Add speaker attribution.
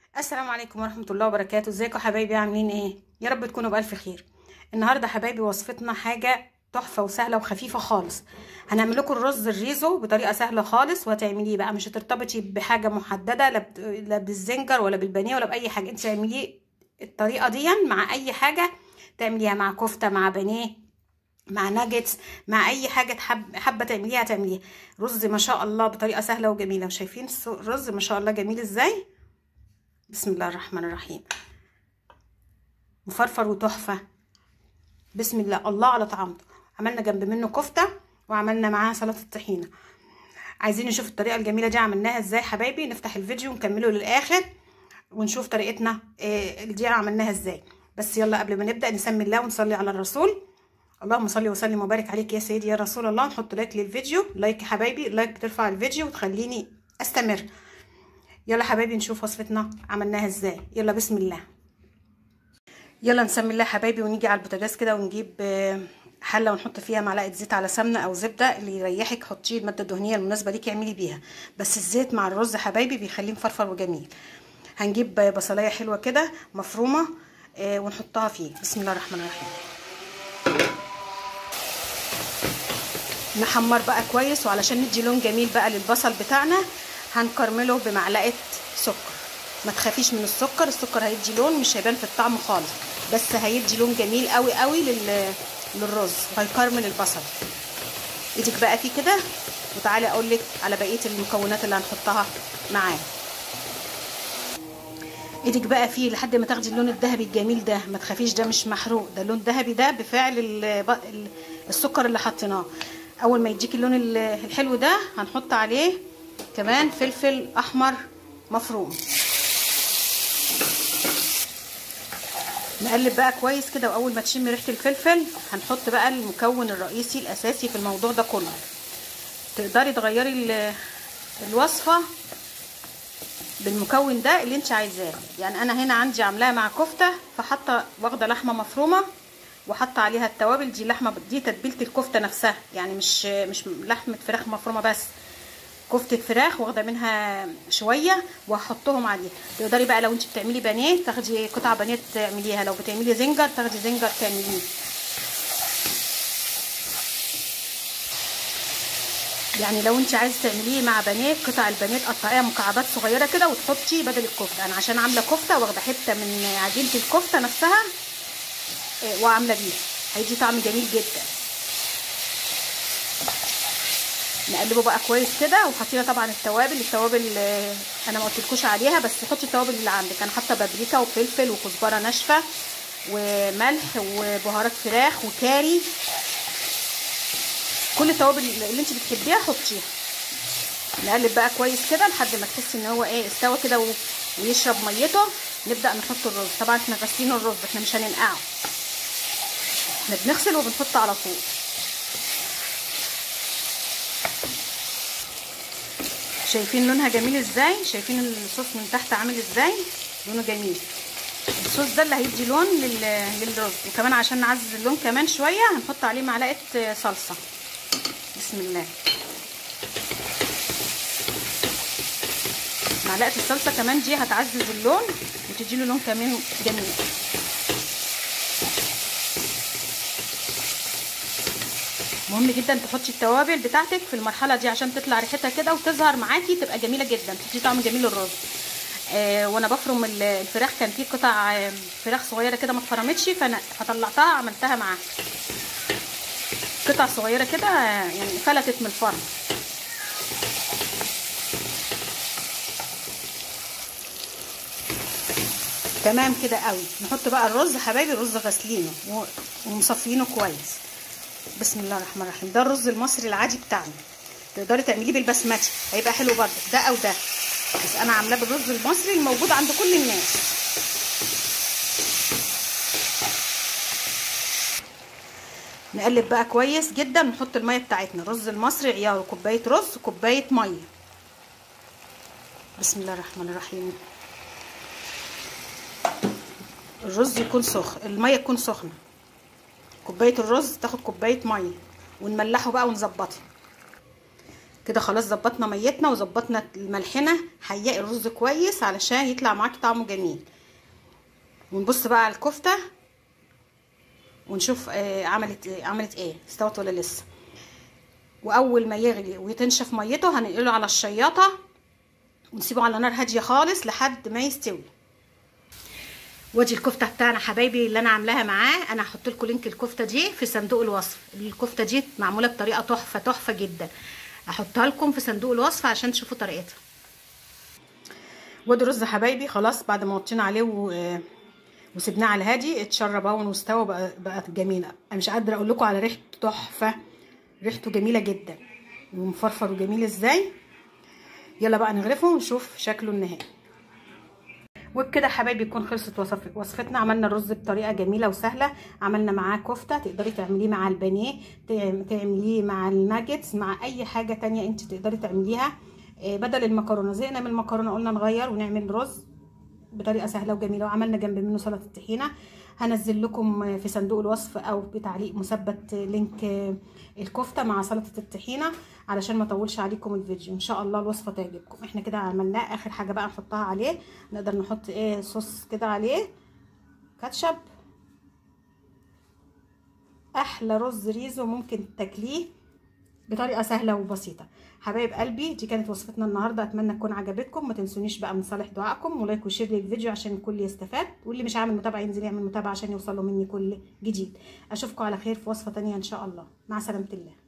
Speaker 1: السلام عليكم ورحمة الله وبركاته ازيكم يا حبايبي عاملين ايه يا رب تكونوا بألف خير النهاردة حبايبي وصفتنا حاجة تحفة وسهلة وخفيفة خالص هنعمل لكم الرز الريزو بطريقة سهلة خالص وهتعمليه بقى مش هترتبطي بحاجة محددة لا ب- لا بالزنجر ولا بالبانيه ولا بأي حاجة انت تعمليه الطريقة دي مع أي حاجة تعمليها مع كفتة مع بانيه مع ناجتس مع اي حاجه تحب حابه تعمليها تعمليها رز ما شاء الله بطريقه سهله وجميله شايفين الرز ما شاء الله جميل ازاي بسم الله الرحمن الرحيم مفرفر وتحفه بسم الله الله على طعامته عملنا جنب منه كفته وعملنا معاها سلطه طحينه عايزين نشوف الطريقه الجميله دي عملناها ازاي حبايبي نفتح الفيديو ونكمله للاخر ونشوف طريقتنا إيه دي عملناها ازاي بس يلا قبل ما نبدا نسمي الله ونصلي على الرسول اللهم صل وسلم وبارك عليك يا سيدي يا رسول الله نحط لايك للفيديو لايك يا حبايبي لايك بترفع الفيديو وتخليني استمر يلا حبايبي نشوف وصفتنا عملناها ازاي يلا بسم الله يلا نسمي الله حبايبي ونيجي على البوتاجاز كده ونجيب حله ونحط فيها معلقه زيت على سمنه او زبده اللي يريحك حطيه الماده الدهنيه المناسبه ليكي اعملي بيها بس الزيت مع الرز حبايبي بيخليه مفرفر وجميل هنجيب بصلايه حلوه كده مفرومه ونحطها فيه بسم الله الرحمن الرحيم نحمر بقى كويس وعلشان ندي لون جميل بقى للبصل بتاعنا هنكرمله بمعلقه سكر ما تخافيش من السكر السكر هيدي لون مش هيبان في الطعم خالص بس هيدي لون جميل قوي قوي لل... للرز وهيكرمل البصل ايدك بقى فيه كده وتعالي اقول لك على بقيه المكونات اللي هنحطها معاه ايدك بقى فيه لحد ما تاخدي اللون الذهبي الجميل ده ما تخافيش ده مش محروق ده اللون ذهبي ده بفعل السكر اللي حطيناه اول ما يديك اللون الحلو ده هنحط عليه كمان فلفل احمر مفروم نقلب بقى كويس كده واول ما تشم ريحه الفلفل هنحط بقى المكون الرئيسي الاساسي في الموضوع ده كله تقدري تغيري الوصفه بالمكون ده اللي انت عايزاه يعني انا هنا عندي عاملاها مع كفته فحاطه واخده لحمه مفرومه وحاطه عليها التوابل دي لحمه دي تتبيله الكفته نفسها يعني مش مش لحمه فراخ مفرومه بس كفته فراخ واخده منها شويه وهحطهم عليها تقدري بقى لو انت بتعملي بانيه تاخدي قطع بانيه تعمليها لو بتعملي زنجر تاخدي زنجر تعمليه يعني لو انت عايزه تعمليه مع بانيه قطع البانيه تقطعيها مكعبات صغيره كده وتحطي بدل الكفته انا عشان عامله كفته واخده حته من عجينه الكفته نفسها وعامله بيها هيدي طعم جميل جدا نقلبه بقى كويس كده وحطينا طبعا التوابل التوابل انا ما قلتلكوش عليها بس حطي التوابل اللي عندك انا حاطه بابريكا وفلفل وكزبره ناشفه وملح وبهارات فراخ وكاري كل التوابل اللي انت بتحبيها حطيها نقلب بقى كويس كده لحد ما تحسي ان هو ايه استوى كده ويشرب ميته نبدا نحط الرز طبعا احنا غاسلين الرز احنا مش هننقعه احنا بنغسل وبنحط على طول شايفين لونها جميل ازاي شايفين الصوص من تحت عامل ازاي لونه جميل الصوص ده اللي هيدي لون للرز وكمان عشان نعزز اللون كمان شويه هنحط عليه معلقه صلصه بسم الله معلقه الصلصه كمان دي هتعزز اللون وتدي له لون كمان جميل مهم جدا تحطي التوابل بتاعتك في المرحله دي عشان تطلع ريحتها كده وتظهر معاكي تبقى جميله جدا تدي طعم جميل للرز آه وانا بفرم الفراخ كان في قطع آه فراخ صغيره كده ما اتفرمتش فانا فطلعتها عملتها معاها قطع صغيره كده آه يعني فلتت من الفرن تمام كده قوي نحط بقى الرز حبايبي الرز غاسلينه ومصفينه كويس بسم الله الرحمن الرحيم ده الرز المصري العادي بتاعنا تقدري تعمليه بالبسمتي هيبقى حلو برضه ده او ده بس انا عاملاه بالرز المصري الموجود عند كل الناس نقلب بقى كويس جدا ونحط الميه بتاعتنا الرز المصري عياره كوبايه رز كوبايه ميه بسم الله الرحمن الرحيم الرز يكون سخن الميه تكون سخنه كوبايه الرز تاخد كوبايه ميه ونملحه بقى ونظبطه كده خلاص ظبطنا ميتنا وظبطنا ملحنا هيئي الرز كويس علشان يطلع معاكي طعمه جميل ونبص بقى على الكفته ونشوف آه عملت آه عملت ايه استوت ولا لسه واول ما يغلي وتنشف ميته هننقله على الشياطه ونسيبه على نار هاديه خالص لحد ما يستوي وادي الكفته بتاعنا حبايبي اللي انا عاملاها معاه انا هحط لكم لينك الكفته دي في صندوق الوصف الكفته دي معموله بطريقه تحفه تحفه جدا احطها لكم في صندوق الوصف عشان تشوفوا طريقتها وادي رز حبايبي خلاص بعد ما وطينا عليه و... وسبناه على الهادي اتشرب اهو واستوى بقى بقت جميله انا مش قادره اقول لكم على ريحته تحفه ريحته جميله جدا ومفرفر وجميل ازاي يلا بقى نغرفه ونشوف شكله النهائي وبكده حبايبي يكون خلصت وصف وصفتنا عملنا الرز بطريقه جميله وسهله عملنا معاه كفته تقدري تعمليه مع البانيه تعمليه مع الناجتس مع اي حاجه تانية انت تقدري تعمليها بدل المكرونه زهقنا من المكرونه قلنا نغير ونعمل رز بطريقه سهله وجميله وعملنا جنب منه سلطه الطحينه هنزل لكم في صندوق الوصف او بتعليق مثبت لينك الكفته مع سلطه الطحينه علشان ما اطولش عليكم الفيديو ان شاء الله الوصفه تعجبكم احنا كده عملناه اخر حاجه بقى نحطها عليه نقدر نحط ايه صوص كده عليه كاتشب احلى رز ريزو ممكن تاكليه بطريقه سهله وبسيطه حبايب قلبي دي كانت وصفتنا النهارده اتمنى تكون عجبتكم ما تنسونيش بقى من صالح دعائكم ولايك وشير للفيديو عشان الكل يستفاد واللي مش عامل متابعه ينزل يعمل متابعه عشان يوصله مني كل جديد اشوفكم على خير في وصفه تانية ان شاء الله مع سلامه الله